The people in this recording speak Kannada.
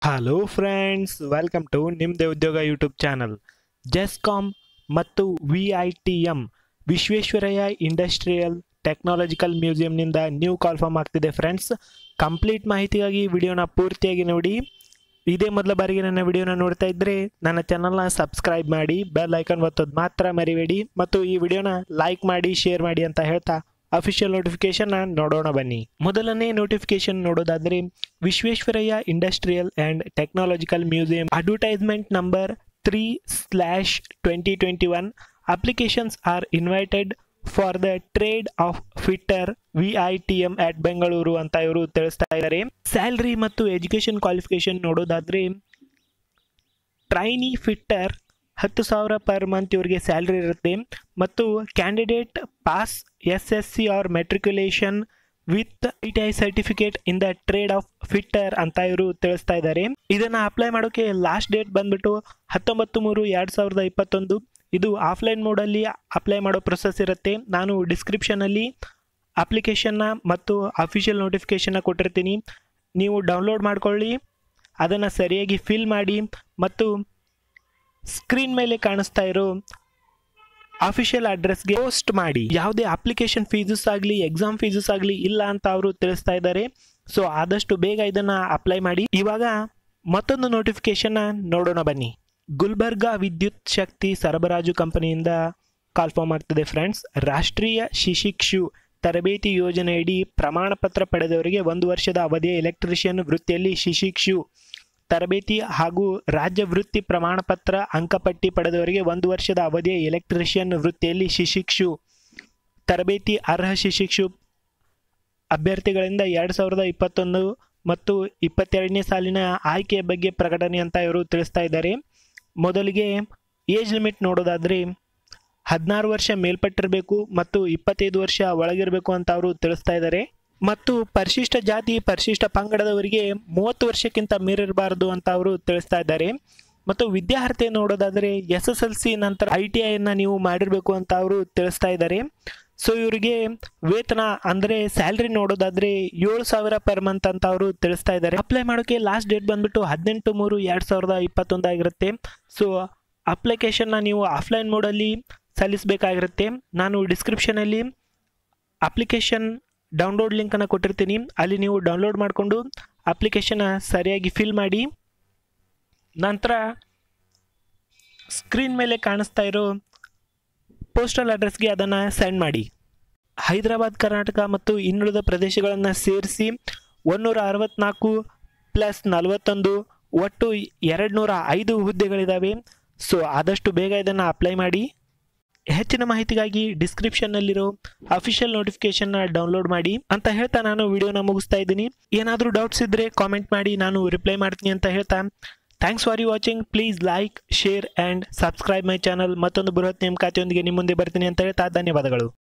ಹಲೋ ಫ್ರೆಂಡ್ಸ್ ವೆಲ್ಕಮ್ ಟು ನಿಮ್ಮದೇ ಉದ್ಯೋಗ ಯೂಟ್ಯೂಬ್ ಚಾನಲ್ ಜೆಸ್ಕಾಮ್ ಮತ್ತು V I T M Visvesvaraya industrial technological ಮ್ಯೂಸಿಯಂನಿಂದ ನ್ಯೂ ಕಾಲ್ ಫಾರ್ಮ್ ಆಗ್ತಿದೆ ಫ್ರೆಂಡ್ಸ್ ಕಂಪ್ಲೀಟ್ ಮಾಹಿತಿಗಾಗಿ ವಿಡಿಯೋನ ಪೂರ್ತಿಯಾಗಿ ನೋಡಿ ಇದೇ ಮೊದಲ ಬಾರಿಗೆ ನನ್ನ ವಿಡಿಯೋನ ನೋಡ್ತಾ ಇದ್ದರೆ ನನ್ನ ಚಾನಲ್ನ ಸಬ್ಸ್ಕ್ರೈಬ್ ಮಾಡಿ ಬೆಲ್ ಐಕಾನ್ ಒತ್ತೋದು ಮಾತ್ರ ಮರಿಬೇಡಿ ಮತ್ತು ಈ ವಿಡಿಯೋನ ಲೈಕ್ ಮಾಡಿ ಶೇರ್ ಮಾಡಿ ಅಂತ ಹೇಳ್ತಾ ಅಫಿಷಿಯಲ್ ನೋಟಿಫಿಕೇಶನ್ ನೋಡೋಣ ಬನ್ನಿ ಮೊದಲನೇ ನೋಟಿಫಿಕೇಶನ್ ನೋಡೋದಾದ್ರೆ Visvesvaraya industrial and technological museum advertisement number three slash twenty twenty one applications are invited for the trade of fitter V I T M at Bengaluru ಅಂತ ಇವರು ತಿಳಿಸ್ತಾ ಇದ್ದಾರೆ ಸ್ಯಾಲ್ರಿ ಮತ್ತು ಎಜುಕೇಶನ್ ಕ್ವಾಲಿಫಿಕೇಶನ್ ನೋಡೋದಾದ್ರೆ ಟ್ರೈನಿ ಫಿಟ್ಟರ್ ಹತ್ತು ಸಾವಿರ ಪರ್ ಮಂತ್ ಇವರಿಗೆ ಸ್ಯಾಲ್ರಿ ಇರುತ್ತೆ ಮತ್ತು candidate pass S S C or matriculation with I T I certificate in the trade of fitter ಅಂತ ಇವರು ತಿಳಿಸ್ತಾ ಇದ್ದಾರೆ ಇದನ್ನ ಅಪ್ಲೈ ಮಾಡೋಕೆ ಲಾಸ್ಟ್ ಡೇಟ್ ಬಂದ್ಬಿಟ್ಟು ಹತ್ತೊಂಬತ್ತು ಮೂರು ಎರಡು ಸಾವಿರದ ಇಪ್ಪತ್ತೊಂದು ಇದು ಆಫ್ಲೈನ್ ಮೋಡಲ್ಲಿ ಅಪ್ಲೈ ಮಾಡೋ ಪ್ರೊಸೆಸ್ ಇರುತ್ತೆ ನಾನು ಡಿಸ್ಕ್ರಿಪ್ಷನಲ್ಲಿ ಅಪ್ಲಿಕೇಶನ್ನ ಮತ್ತು ಅಫಿಷಿಯಲ್ ನೋಟಿಫಿಕೇಷನ್ನ ಕೊಟ್ಟಿರ್ತೀನಿ ನೀವು ಡೌನ್ಲೋಡ್ ಮಾಡ್ಕೊಳ್ಳಿ ಅದನ್ನು ಸರಿಯಾಗಿ ಫಿಲ್ ಮಾಡಿ ಮತ್ತು ಸ್ಕ್ರೀನ್ ಮೇಲೆ ಕಾಣಿಸ್ತಾ ಇರೋ ಅಫಿಷಿಯಲ್ ಅಡ್ರೆಸ್ಗೆ ಪೋಸ್ಟ್ ಮಾಡಿ ಯಾವುದೇ ಅಪ್ಲಿಕೇಶನ್ ಫೀಸಸ್ ಆಗಲಿ ಎಕ್ಸಾಮ್ ಫೀಸಸ್ ಆಗಲಿ ಇಲ್ಲ ಅಂತ ಅವರು ತಿಳಿಸ್ತಾ ಇದ್ದಾರೆ ಸೊ ಆದಷ್ಟು ಬೇಗ ಇದನ್ನ ಅಪ್ಲೈ ಮಾಡಿ ಇವಾಗ ಮತ್ತೊಂದು ನೋಟಿಫಿಕೇಶನ್ ನೋಡೋಣ ಬನ್ನಿ ಗುಲ್ಬರ್ಗಾ ವಿದ್ಯುತ್ ಶಕ್ತಿ ಸರಬರಾಜು ಕಂಪನಿಯಿಂದ ಕಾಲ್ ಫಾರ್ಮ್ ಆಗ್ತದೆ ಫ್ರೆಂಡ್ಸ್ ರಾಷ್ಟ್ರೀಯ ಶಿಶಿಕ್ಷು ತರಬೇತಿ ಯೋಜನೆಯಡಿ ಪ್ರಮಾಣ ಪತ್ರ ಪಡೆದವರಿಗೆ ಒಂದು ವರ್ಷದ ಅವಧಿಯ ಎಲೆಕ್ಟ್ರಿಷಿಯನ್ ವೃತ್ತಿಯಲ್ಲಿ ಶಿಶಿಕ್ಷು ತರಬೇತಿ ಹಾಗೂ ರಾಜ್ಯ ವೃತ್ತಿ ಪ್ರಮಾಣ ಪತ್ರ ಅಂಕಪಟ್ಟಿ ಪಡೆದವರಿಗೆ ಒಂದು ವರ್ಷದ ಅವಧಿಯ ಎಲೆಕ್ಟ್ರಿಷಿಯನ್ ವೃತ್ತಿಯಲ್ಲಿ ಶಿಶಿಕ್ಷು ತರಬೇತಿ ಅರ್ಹ ಶಿಶಿಕ್ಷು ಅಭ್ಯರ್ಥಿಗಳಿಂದ ಎರಡು ಸಾವಿರದ ಇಪ್ಪತ್ತೊಂದು ಮತ್ತು ಇಪ್ಪತ್ತೆರಡನೇ ಸಾಲಿನ ಆಯ್ಕೆಯ ಬಗ್ಗೆ ಪ್ರಕಟಣೆ ಅಂತ ಇವರು ತಿಳಿಸ್ತಾ ಇದ್ದಾರೆ ಮೊದಲಿಗೆ ಏಜ್ ಲಿಮಿಟ್ ನೋಡೋದಾದ್ರೆ ಹದಿನಾರು ವರ್ಷ ಮೇಲ್ಪಟ್ಟಿರಬೇಕು ಮತ್ತು ಇಪ್ಪತ್ತೈದು ವರ್ಷ ಒಳಗಿರಬೇಕು ಅಂತ ಅವರು ತಿಳಿಸ್ತಾ ಇದ್ದಾರೆ ಮತ್ತು ಪರಿಶಿಷ್ಟ ಜಾತಿ ಪರಿಶಿಷ್ಟ ಪಂಗಡದವರಿಗೆ ಮೂವತ್ತು ವರ್ಷಕ್ಕಿಂತ ಮೀರಿರಬಾರದು ಅಂತ ಅವರು ತಿಳಿಸ್ತಾ ಇದ್ದಾರೆ ಮತ್ತು ವಿದ್ಯಾರ್ಥಿ ನೋಡೋದಾದರೆ ಎಸ್ ಎಸ್ ಎಲ್ ಸಿ ನಂತರ ಐ ಟಿ ಐನ ನೀವು ಮಾಡಿರಬೇಕು ಅಂತ ಅವರು ತಿಳಿಸ್ತಾ ಇದ್ದಾರೆ ಸೊ ಇವರಿಗೆ ವೇತನ ಅಂದರೆ ಸ್ಯಾಲ್ರಿ ನೋಡೋದಾದ್ರೆ ಏಳು ಸಾವಿರ ಪರ್ ಮಂತ್ ಅಂತ ಅವರು ತಿಳಿಸ್ತಾ ಇದ್ದಾರೆ ಅಪ್ಲೈ ಮಾಡೋಕೆ ಲಾಸ್ಟ್ ಡೇಟ್ ಬಂದ್ಬಿಟ್ಟು ಹದಿನೆಂಟು ಮೂರು ಎರಡು ಸಾವಿರದ ಇಪ್ಪತ್ತೊಂದು ಆಗಿರುತ್ತೆ ಸೊ ಅಪ್ಲಿಕೇಶನ್ನ ನೀವು ಆಫ್ಲೈನ್ ಮೋಡಲ್ಲಿ ಸಲ್ಲಿಸಬೇಕಾಗಿರುತ್ತೆ ನಾನು ಡಿಸ್ಕ್ರಿಪ್ಷನಲ್ಲಿ ಅಪ್ಲಿಕೇಶನ್ ಡೌನ್ಲೋಡ್ ಲಿಂಕನ್ನು ಕೊಟ್ಟಿರ್ತೀನಿ ಅಲ್ಲಿ ನೀವು ಡೌನ್ಲೋಡ್ ಮಾಡಿಕೊಂಡು ಅಪ್ಲಿಕೇಶನ್ ಸರಿಯಾಗಿ ಫಿಲ್ ಮಾಡಿ ನಂತರ ಸ್ಕ್ರೀನ್ ಮೇಲೆ ಕಾಣಿಸ್ತಾ ಇರೋ ಪೋಸ್ಟಲ್ ಅಡ್ರೆಸ್ಗೆ ಅದನ್ನು ಸೆಂಡ್ ಮಾಡಿ ಹೈದರಾಬಾದ್ ಕರ್ನಾಟಕ ಮತ್ತು ಇನ್ನುಳಿದ ಪ್ರದೇಶಗಳನ್ನು ಸೇರಿಸಿ ಒಂದೂರ ಅರವತ್ನಾಲ್ಕು ಪ್ಲಸ್ ನಲವತ್ತೊಂದು ಒಟ್ಟು ಎರಡು ನೂರ ಐದು ಹುದ್ದೆಗಳಿದ್ದಾವೆ ಸೊ ಆದಷ್ಟು ಬೇಗ ಇದನ್ನು ಅಪ್ಲೈ ಮಾಡಿ ಹೆಚ್ಚಿನ ಮಾಹಿತಿಗಾಗಿ ಡಿಸ್ಕ್ರಿಪ್ಷನ್ನಲ್ಲಿರೋ ಅಫಿಷಿಯಲ್ ನೋಟಿಫಿಕೇಶನ್ನ ಡೌನ್ಲೋಡ್ ಮಾಡಿ ಅಂತ ಹೇಳ್ತಾ ನಾನು ವಿಡಿಯೋನ ಮುಗಿಸ್ತಾ ಇದ್ದೀನಿ ಏನಾದರೂ ಡೌಟ್ಸ್ ಇದ್ದರೆ ಕಾಮೆಂಟ್ ಮಾಡಿ ನಾನು ರಿಪ್ಲೈ ಮಾಡ್ತೀನಿ ಅಂತ ಹೇಳ್ತಾ thanks for you watching please like share and subscribe my channel ಮತ್ತೊಂದು ಬೃಹತ್ ನೇಮಕಾತಿಯೊಂದಿಗೆ ನಿಮ್ಮ ಮುಂದೆ ಬರ್ತೀನಿ ಅಂತ ಹೇಳ್ತಾ ಧನ್ಯವಾದಗಳು